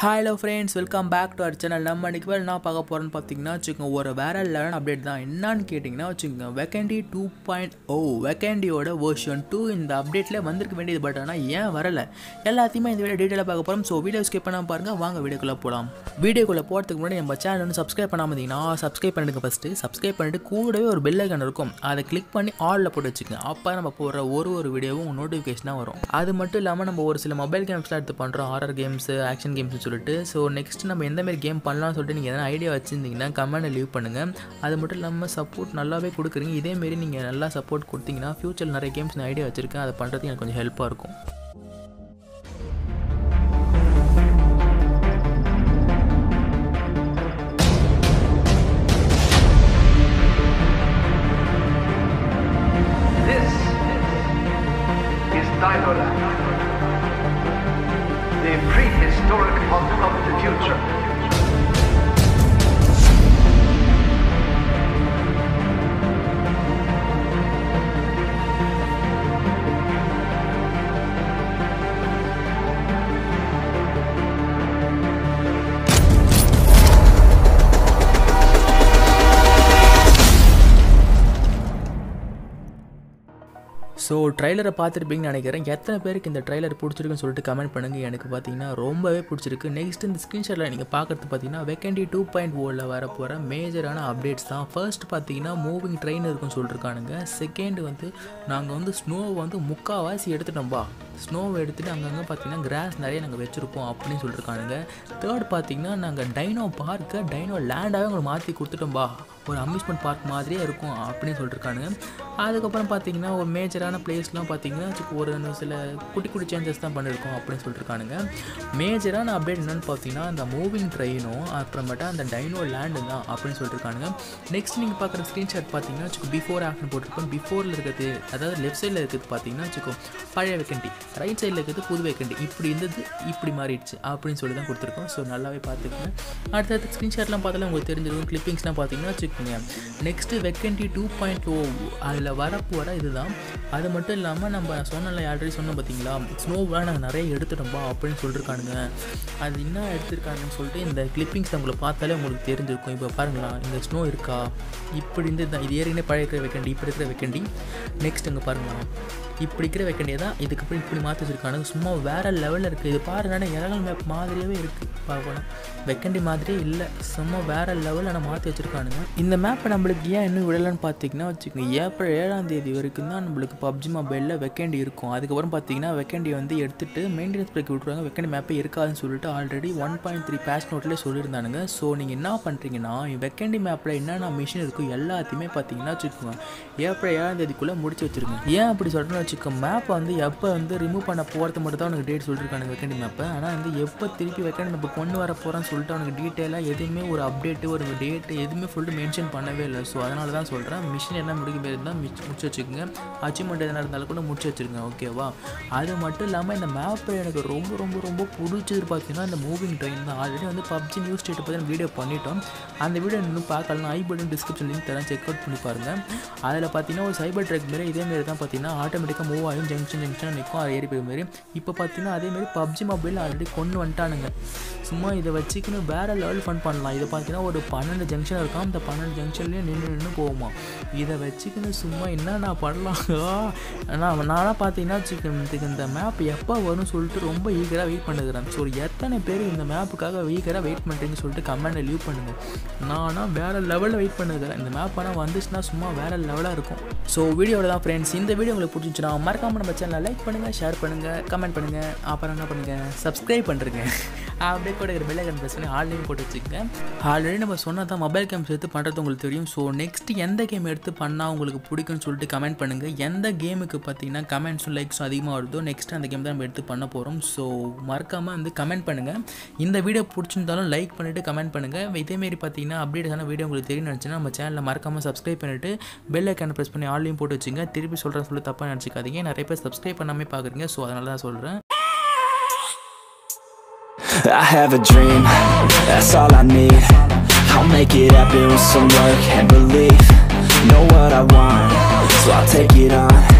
Hello friends welcome back to our channel நம்ம அன்றைக்கி வேறு என்ன பார்க்க போகிறோன்னு பார்த்தீங்கன்னா வச்சுக்கோங்க ஒரு வேற லெவன் அப்டேட் தான் என்னன்னு கேட்டிங்கன்னா வச்சுக்கோங்க வெக்கண்டி டூ பாயிண்ட் ஓ வெக்கண்டியோட வேர்ஷன் டூ இந்த அப்டேட்டில் வந்திருக்க வேண்டியது பட் ஆனால் ஏன் வரலை எல்லாத்தையுமே இந்த வீடியோ டீட்டெயிலாக பார்க்க போகிறோம் ஸோ வீடியோ ஸ்கிப் பண்ணாமல் பாருங்கள் வாங்க வீடியோக்குள்ளே போகலாம் வீடியோக்குள்ளே போகிறதுக்கு முன்னாடி நம்ம சேனல் வந்து சப்ஸ்கிரைப் பண்ணாமல் இருந்தீங்கன்னா சப்ஸ்கிரைப் பண்ணிடுங்க ஃபஸ்ட்டு சப்ஸ்கிரைப் பண்ணிட்டு கூடவே ஒரு பெல் ஐக்கான் இருக்கும் அதை கிளிக் பண்ணி ஆலில் போட்டு வச்சுக்கோங்க அப்போ நம்ம போடுற ஒரு ஒரு வீடியோவும் நோட்டிஃபிகேஷனாக வரும் அது மட்டும் இல்லாமல் நம்ம ஒரு சில மொபைல் கேம்ஸ்லாம் எடுத்து பண்ணுறோம் ஹாரர் கேம்ஸு ஆக்ஷன் கேம்ஸ்னு சொல்லிட்டு ஸோ நெக்ஸ்ட் நம்ம எந்த மாதிரி கேம் பண்ணலாம்னு சொல்லிட்டு நீங்கள் எதனா ஐடியா வச்சுருந்தீங்கன்னா கமெண்ட்டை லீவ் பண்ணுங்கள் அது மட்டும் இல்லாமல் சப்போர்ட் நல்லாவே கொடுக்குறீங்க இதேமாரி நீங்கள் நல்லா சப்போர்ட் கொடுத்தீங்கன்னா ஃப்யூச்சரில் நிறைய கேம்ஸ் நான் ஐடியா வச்சுருக்கேன் அதை பண்ணுறதுக்கு எனக்கு கொஞ்சம் ஹெல்ப்பாக இருக்கும் This is Dinoland, the prehistoric haunt of the future. So ட்ரைலரை பார்த்துருப்பீங்கன்னு நினைக்கிறேன் எத்தனை பேருக்கு இந்த ட்ரைலர் பிடிச்சிருக்குன்னு சொல்லிட்டு கமெண்ட் பண்ணுங்கள் எனக்கு பார்த்தீங்கன்னா ரொம்பவே பிடிச்சிருக்கு நெக்ஸ்ட் இந்த ஸ்க்ரீன்ஷாட்டில் நீங்கள் பார்க்குறது பார்த்தீங்கன்னா வெக்கண்டி டூ பாயிண்ட் ஓவில் வர போகிற மேஜரான அப்டேட்ஸ் தான் ஃபர்ஸ்ட் பார்த்தீங்கன்னா மூவிங் ட்ரெயின் இருக்குன்னு சொல்லியிருக்கானுங்க செகண்ட் வந்து நாங்கள் வந்து ஸ்னோவை வந்து முக்கால்வாசி எடுத்துட்டோம்பா ஸ்னோவை எடுத்துகிட்டு அங்கங்கே பார்த்தீங்கன்னா கிராஸ் நிறைய நாங்கள் வச்சுருப்போம் அப்படின்னு சொல்லியிருக்கானுங்க தேர்ட் பார்த்தீங்கன்னா நாங்கள் டைனோ பார்க்கை டைனோ லேண்டாகவே உங்களுக்கு மாற்றி கொடுத்துட்டோம்பா ஒரு அம்யூஸ்மெண்ட் பார்க் மாதிரியே இருக்கும் அப்படின்னு சொல்லியிருக்கானுங்க அதுக்கப்புறம் பார்த்தீங்கன்னா ஒரு மேஜரான பிளேஸ்லாம் பார்த்தீங்கன்னா சுக்கு ஒரு சில குட்டி குட்டி சேஞ்சஸ் தான் பண்ணியிருக்கோம் அப்படின்னு சொல்லியிருக்கானுங்க மேஜரான அப்டேட் என்னென்னு பார்த்தீங்கன்னா அந்த மூவிங் ட்ரெயினும் அப்புறமேட்டா அந்த டைனோ லேண்டு தான் அப்படின்னு சொல்லியிருக்கானுங்க நெக்ஸ்ட் நீங்கள் பார்க்குற ஸ்க்ரீன்ஷாட் பார்த்தீங்கன்னா வச்சுக்கோ பிஃபோர் ஆஃப்னு போட்டிருக்கோம் பிஃபோரில் இருக்கிறது அதாவது லெஃப்ட் சைடில் இருக்கிறது பார்த்தீங்கன்னா வச்சுக்கோ பழைய வெக்கண்டி ரைட் சைடில் இருக்கிறது புது வெக்கண்டி இப்படி இருந்தது இப்படி மாறிடுச்சு அப்படின்னு சொல்லி தான் கொடுத்துருக்கோம் ஸோ நல்லாவே பார்த்துக்கோங்க அடுத்தடுத்த ஸ்க்ரீன்ஷாட்லாம் பார்த்தாலும் உங்களுக்கு தெரிஞ்சிருக்கும் கிளிப்பிங்ஸ்லாம் பார்த்தீங்கன்னா வச்சுக்கோங்க next Vikendi two point o அதில் வரப்பு வர இதுதான் அது மட்டும் இல்லாமல் நம்ம சொன்னல ஆல்ரெடி சொன்னோம் பார்த்தீங்களா ஸ்னோவெலாம் நாங்கள் நிறைய எடுத்துட்டோம்பா அப்படின்னு சொல்லியிருக்கானுங்க அது என்ன எடுத்திருக்காங்கன்னு சொல்லிட்டு இந்த கிளிப்பிங்ஸ் உங்களை பார்த்தாலே உங்களுக்கு தெரிஞ்சிருக்கும் இப்போ பாருங்களா இந்த ஸ்னோ இருக்கா இப்படி இருந்து தான் இது ஏற்கனவே பழைய இருக்கிற வெக்கண்டி இப்போ இருக்கிற வெக்கண்டி நெக்ஸ்ட் இங்கே பாருங்களா இப்படி இருக்கிற வெக்கண்டியை தான் இதுக்கப்புறம் இப்படி மாற்றி வச்சிருக்கானுங்க சும்மா வேறு லெவலில் இருக்குது இது பாருங்கன்னா இறங்கல் மேப் மாதிரியாகவே இருக்குது பார்க்கணும் வெக்கண்டி மாதிரியே இல்லை சும்மா வேறு லெவலில் ஆனால் மாற்றி வச்சுருக்கானுங்க இந்த மேப்பை நம்மளுக்கு ஏன் இன்னும் விடலைன்னு பார்த்தீங்கன்னா வச்சுக்கோங்க ஏப்ரல் ஏழாம் தேதி வரைக்கும் தான் நம்மளுக்கு பப்ஜி மொபைலில் வெக்கண்டி இருக்கும் அதுக்கப்புறம் பார்த்தீங்கன்னா வெக்கண்டி வந்து எடுத்துகிட்டு மெயின்டெனன்ஸ் பிரேக் விட்ருவாங்க வெக்கண்டி மேப்பே இருக்காதுன்னு சொல்லிட்டு already one point three patch நோட்லேயே சொல்லியிருந்தானுங்க ஸோ நீங்கள் என்ன பண்ணுறீங்கன்னா வெக்கண்டி மேப்பில் என்னென்ன மிஷின் இருக்கோ எல்லாத்தையுமே பார்த்தீங்கன்னா வச்சுக்கோங்க ஏப்ரல் ஏழாம் தேதிக்குள்ளே முடிச்சு வச்சுருங்க ஏன் அப்படி சொல்கிறேன்னு வச்சுக்கோ மேப்பை வந்து எப்போ வந்து ரிமூவ் பண்ண போகிறது மட்டும் தான் உனக்கு டேட் சொல்லியிருக்கானுங்க வெக்கண்டி மேப்பை ஆனால் வந்து எப்போ திருப்பி வெக்கண்டி மேப்பை கொண்டு வர போகிறேன்னு சொல்லிட்டு அவனுக்கு டீட்டெயிலாக எதுவுமே ஒரு அப்டேட்டு ஒரு டேட்டு எதுவுமே ஃபுல்ட்டு மென்ஷன் பண்ணவே இல்லை ஸோ அதனால தான் சொல்கிறேன் மிஷின் என்ன முடிக்க பேர் தான் மிச் முடிச்சு வச்சுக்கோங்க அச்சீவ்மெண்ட் எதனா இருந்தாலும் கூட முடிச்சு வச்சுருங்க ஓகேவா அது மட்டும் இல்லாமல் இந்த மேப்பை எனக்கு ரொம்ப ரொம்ப ரொம்ப பிடிச்சது பார்த்தீங்கன்னா இந்த மூவிங் ட்ரெயின் தான் ஆல்ரெடி வந்து பப்ஜி நியூஸ் ஸ்டேட்டை பற்றி வீடியோ பண்ணிட்டோம் அந்த வீடியோ இன்னும் பார்க்கலாம் ஐ பட்டன் டிஸ்கிரிப்ஷன் லிங்க் தரேன் செக் அவுட் பண்ணி பாருங்கள் அதில் பார்த்தீங்கன்னா ஒரு சைபர் ட்ரக் மாரி இதேமாரி தான் பார்த்தீங்கன்னா ஆட்டோமேட்டிக்காக மூவ் ஆகும் ஜங்ஷன் ஜங்ஷன் நிற்கும் அது ஏறி போய் மாரி இப்போ பார்த்தீங்கன்னா அதேமாரி பப்ஜி மொபைல் ஆல்ரெடி கொண்டு வந்துட்டானுங்க சும்மா இதை வச்சுக்கின்னு வேறு லெவல் ஃபன் பண்ணலாம் இதை பார்த்தீங்கன்னா ஒரு பன்னெண்டு ஜங்ஷன் இருக்கும் அந்த பன்னெண்டு ஜங்ஷன்லேயே நின்று நின்று போகுமா இதை வச்சுக்கின்னு சும்மா என்னென்ன பண்ணலாம் நான் நானாக பார்த்தீங்கன்னா வச்சுக்க இதுக்கு இந்த மேப் எப்போ வரும்னு சொல்லிட்டு ரொம்ப ஈகராக வெயிட் பண்ணுகிறேன் ஸோ எத்தனை பேர் இந்த மேப்புக்காக ஈகராக வெயிட் பண்ணுறீங்கன்னு சொல்லிட்டு கமெண்ட்டை லீவ் பண்ணுங்கள் நானா வேறு லெவலில் வெயிட் பண்ணுகிறேன் இந்த மேப் ஆனால் வந்துச்சுன்னா சும்மா வேறு லெவலாக இருக்கும் ஸோ வீடியோவில் தான் ஃப்ரெண்ட்ஸ் இந்த வீடியோ உங்களுக்கு பிடிச்சிச்சுன்னா மறக்காமல் நம்ம சேனலை லைக் பண்ணுங்கள் ஷேர் பண்ணுங்கள் கமெண்ட் பண்ணுங்கள் அப்புறம் என்ன பண்ணுங்கள் சப்ஸ்கிரைப் பண்ணுறேங்க அப்படியே கூட இருக்கிற பெல்லைக்கன் ப்ரெஸ் பண்ணி ஆன்லைன் போட்டு வச்சுக்கோங்க ஆல்ரெடி நம்ம சொன்னால் தான் மொபைல் கேம்ஸ் எடுத்து பண்ணுறது உங்களுக்கு தெரியும் ஸோ நெக்ஸ்ட் எந்த கேம் எடுத்து பண்ணால் உங்களுக்கு பிடிக்கும்னு சொல்லிட்டு கமெண்ட் பண்ணுங்கள் எந்த கேமுக்கு பார்த்தீங்கன்னா கமெண்ட்ஸும் லைக்ஸும் அதிகமாக வருதோ நெக்ஸ்ட் அந்த கேம் தான் நம்ம எடுத்து பண்ண போகிறோம் ஸோ மறக்காமல் வந்து கமெண்ட் பண்ணுங்கள் இந்த வீடியோ பிடிச்சிருந்தாலும் லைக் பண்ணிவிட்டு கமெண்ட் பண்ணுங்கள் இதேமாரி பார்த்தீங்கன்னா அப்டேட்டான வீடியோ உங்களுக்கு தெரியும் நினச்சின்னா நம்ம சேனலில் மறக்காமல் சப்ஸ்கிரைப் பண்ணிவிட்டு பெல் ஐக்கான ப்ரெஸ் பண்ணி ஆன்லைன் போட்டு வச்சுங்க திருப்பி சொல்கிறேன் சொல்லி தப்பாக நினச்சிக்காதீங்க நிறைய பேர் சப்ஸ்கிரைப் பண்ணாமே பார்க்குறீங்க ஸோ அதனால தான் சொல்கிறேன் I have a dream, that's all I need I'll make it happen with some work and belief Know what I want, so I'll take it on